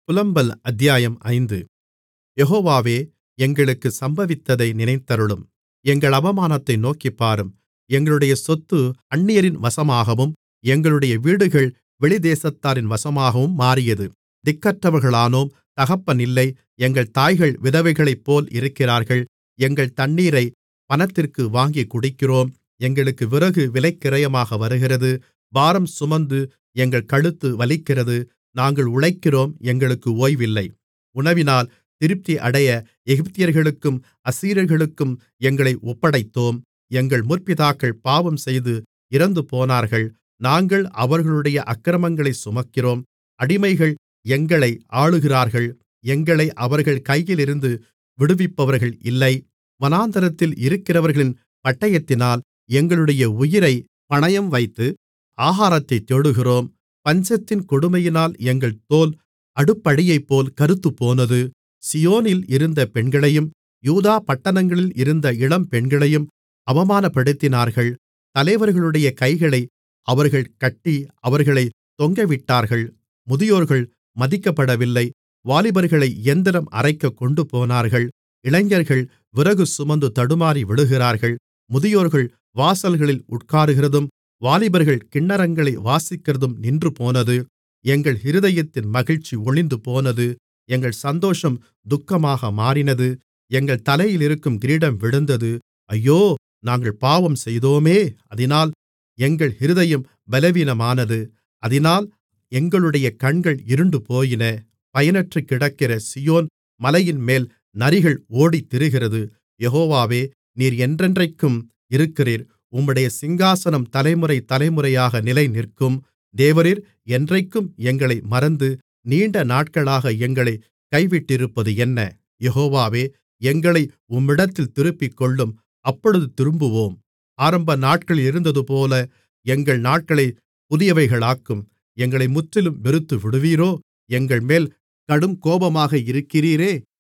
புலம்பல் அத்தியாயம் ஐந்து யெகோவாவே எங்களுக்கு சம்பவித்ததை நினைத்தருளும் எங்கள் அவமானத்தை நோக்கிப்பாரும் எங்களுடைய சொத்து அந்நியரின் வசமாகவும் எங்களுடைய வீடுகள் வெளிதேசத்தாரின் வசமாகவும் மாறியது திக்கற்றவர்களானோம் தகப்பன் இல்லை எங்கள் தாய்கள் விதவைகளைப்போல் இருக்கிறார்கள் எங்கள் தண்ணீரைப் பணத்திற்கு வாங்கிக் குடிக்கிறோம் எங்களுக்கு விறகு விலைக்கிரயமாக வருகிறது பாரம் சுமந்து எங்கள் கழுத்து வலிக்கிறது நாங்கள் உழைக்கிறோம் எங்களுக்கு ஓய்வில்லை உணவினால் திருப்தியடைய எகிப்தியர்களுக்கும் அசீரியர்களுக்கும் எங்களை ஒப்படைத்தோம் எங்கள் முற்பிதாக்கள் பாவம்செய்து இறந்துபோனார்கள் நாங்கள் அவர்களுடைய அக்கிரமங்களைச் சுமக்கிறோம் அடிமைகள் எங்களை ஆளுகிறார்கள் எங்களை அவர்கள் கையிலிருந்து விடுவிப்பவர்கள் இல்லை வனாந்திரத்தில் இருக்கிறவர்களின் பட்டயத்தினால் எங்களுடைய உயிரைப் பணயம் வைத்து ஆகாரத்தைத் தேடுகிறோம் பஞ்சத்தின் கொடுமையினால் எங்கள் தோல் அடுப்படியைப்போல் கறுத்துப்போனது சீயோனில் இருந்த பெண்களையும் யூதா பட்டணங்களில் இருந்த இளம்பெண்களையும் அவமானப்படுத்தினார்கள் தலைவர்களுடைய கைகளை அவர்கள் கட்டி அவர்களைத் தொங்கவிட்டார்கள் முதியோர்கள் மதிக்கப்படவில்லை வாலிபர்களை இயந்திரம் அரைக்கக் கொண்டுபோனார்கள் இளைஞர்கள் விறகு சுமந்து தடுமாறி விழுகிறார்கள் முதியோர்கள் வாசல்களில் உட்காருகிறதும் வாலிபர்கள் கின்னரங்களை வாசிக்கிறதும் நின்றுபோனது எங்கள் இருதயத்தின் மகிழ்ச்சி ஒழிந்துபோனது எங்கள் சந்தோஷம் துக்கமாக மாறினது எங்கள் தலையிலிருக்கும் கிரீடம் விழுந்தது ஐயோ நாங்கள் பாவம் செய்தோமே அதினால் எங்கள் இருதயம் பலவீனமானது அதினால் எங்களுடைய கண்கள் இருண்டுபோயின பயனற்று கிடக்கிற சீயோன் மலையின்மேல் நரிகள் ஓடித்திரிகிறது யெகோவாவே நீர் என்றென்றைக்கும் இருக்கிறீர் உம்முடைய சிங்காசனம் தலைமுறை தலைமுறையாக நிலைநிற்கும் தேவரீர் என்றைக்கும் எங்களை மறந்து நீண்ட நாட்களாக எங்களைக் கைவிட்டிருப்பது என்ன யெகோவாவே எங்களை உம்மிடத்தில் திருப்பிக்கொள்ளும் அப்பொழுது திரும்புவோம் ஆரம்ப நாட்களில் இருந்ததுபோல எங்கள் நாட்களைப் புதியவைகளாக்கும் எங்களை முற்றிலும் வெறுத்துவிடுவீரோ எங்கள்மேல் கடுங்கோபமாக இருக்கிறீரே